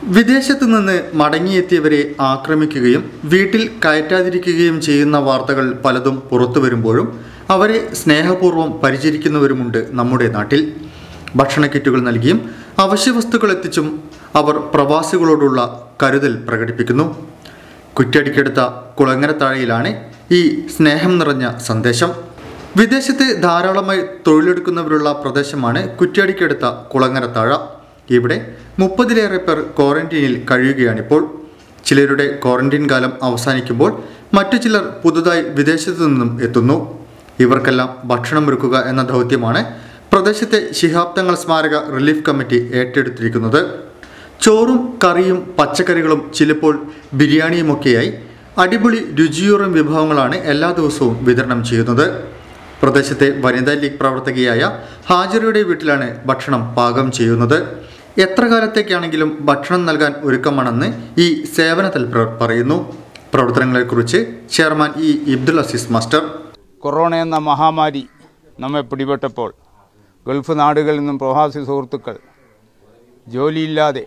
വിദേശത്തു നിന്ന് മടങ്ങിയെത്തിയവരെ ആക്രമിക്കുകയും വീട്ടിൽ കയറ്റാതിരിക്കുകയും ചെയ്യുന്ന വാർത്തകൾ പലതും പുറത്തു വരുമ്പോഴും അവരെ സ്നേഹപൂർവ്വം പരിചരിക്കുന്നവരുമുണ്ട് നമ്മുടെ നാട്ടിൽ ഭക്ഷണ കിറ്റുകൾ നൽകിയും അവശ്യവസ്തുക്കൾ എത്തിച്ചും അവർ പ്രവാസികളോടുള്ള കരുതൽ പ്രകടിപ്പിക്കുന്നു കുറ്റടിക്കെടുത്ത കുളങ്ങരത്താഴയിലാണ് ഈ സ്നേഹം നിറഞ്ഞ സന്ദേശം വിദേശത്ത് ധാരാളമായി തൊഴിലെടുക്കുന്നവരുള്ള പ്രദേശമാണ് കുറ്റ്യാടിക്കടുത്ത കുളങ്ങരത്താഴ ഇവിടെ മുപ്പതിലേറെ പേർ ക്വാറന്റീനിൽ കഴിയുകയാണിപ്പോൾ ചിലരുടെ ക്വാറന്റീൻ കാലം അവസാനിക്കുമ്പോൾ മറ്റു ചിലർ പുതുതായി വിദേശത്തു നിന്നും എത്തുന്നു ഇവർക്കെല്ലാം ഭക്ഷണമൊരുക്കുക എന്ന ദൗത്യമാണ് പ്രദേശത്തെ ശിഹാബ് തങ്ങൾ സ്മാരക റിലീഫ് കമ്മിറ്റി ഏറ്റെടുത്തിരിക്കുന്നത് ചോറും കറിയും പച്ചക്കറികളും ചിലപ്പോൾ ബിരിയാണിയുമൊക്കെയായി അടിപൊളി രുചിയൂറും വിഭവങ്ങളാണ് എല്ലാ ദിവസവും വിതരണം ചെയ്യുന്നത് പ്രദേശത്തെ വനിതാ ലീഗ് പ്രവർത്തകയായ ഹാജറയുടെ വീട്ടിലാണ് ഭക്ഷണം പാകം ചെയ്യുന്നത് എത്ര കാലത്തേക്കാണെങ്കിലും ഭക്ഷണം നൽകാൻ ഒരുക്കമാണെന്ന് ഈ സേവന തൽപരർ പറയുന്നു പ്രവർത്തനങ്ങളെക്കുറിച്ച് ചെയർമാൻ ഇ ഇബ്ദുൽ അസീസ് മാസ്റ്റർ കൊറോണ എന്ന മഹാമാരി നമ്മെ പിടിപെട്ടപ്പോൾ ഗൾഫ് നാടുകളിൽ നിന്നും പ്രവാസി സുഹൃത്തുക്കൾ ജോലിയില്ലാതെ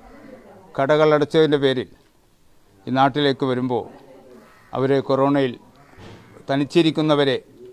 കടകളടച്ചതിൻ്റെ പേരിൽ ഈ നാട്ടിലേക്ക് വരുമ്പോൾ അവരെ കൊറോണയിൽ തനിച്ചിരിക്കുന്നവരെ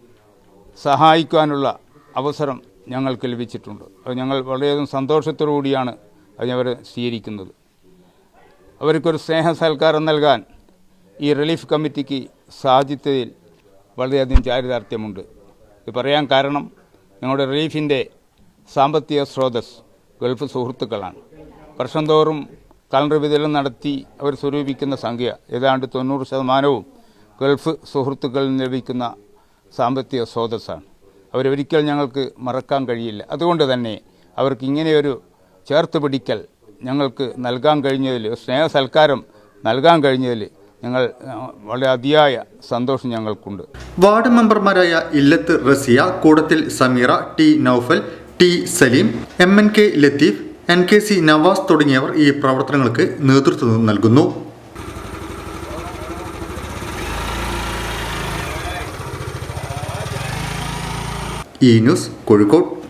സഹായിക്കാനുള്ള അവസരം ഞങ്ങൾക്ക് ലഭിച്ചിട്ടുണ്ട് അത് ഞങ്ങൾ വളരെയധികം സന്തോഷത്തോടു കൂടിയാണ് അത് അവർ സ്വീകരിക്കുന്നത് അവർക്കൊരു സ്നേഹ സൽക്കാരം നൽകാൻ ഈ റിലീഫ് കമ്മിറ്റിക്ക് സാധിച്ചതിൽ വളരെയധികം ചാരിതാർത്ഥ്യമുണ്ട് ഇത് പറയാൻ കാരണം ഞങ്ങളുടെ റിലീഫിൻ്റെ സാമ്പത്തിക സ്രോതസ് ഗൾഫ് സുഹൃത്തുക്കളാണ് വർഷം തോറും കലണ്ടർ വിതരണം നടത്തി അവർ സ്വരൂപിക്കുന്ന സംഖ്യ ഏതാണ്ട് തൊണ്ണൂറ് ശതമാനവും ഗൾഫ് സുഹൃത്തുക്കളിൽ നിന്ന് ലഭിക്കുന്ന സാമ്പത്തിക സ്രോതസ്സാണ് അവരൊരിക്കൽ ഞങ്ങൾക്ക് മറക്കാൻ കഴിയില്ല അതുകൊണ്ട് തന്നെ അവർക്ക് ഇങ്ങനെയൊരു ചേർത്ത് പിടിക്കൽ ഞങ്ങൾക്ക് നൽകാൻ കഴിഞ്ഞതിൽ സ്നേഹ സൽക്കാരം നൽകാൻ കഴിഞ്ഞതിൽ ഞങ്ങൾ ആ, വളരെ അതിയായ സന്തോഷം ഞങ്ങൾക്കുണ്ട് വാർഡ് മെമ്പർമാരായ Illath Raziya Koodathil Sameera T Noufal T Saleem M N K Latheef N K C Navas തുടങ്ങിയവർ ഈ പ്രവർത്തനങ്ങൾക്ക് നേതൃത്വം നൽകുന്നു ഈ ന്യൂസ് കോഴിക്കോട്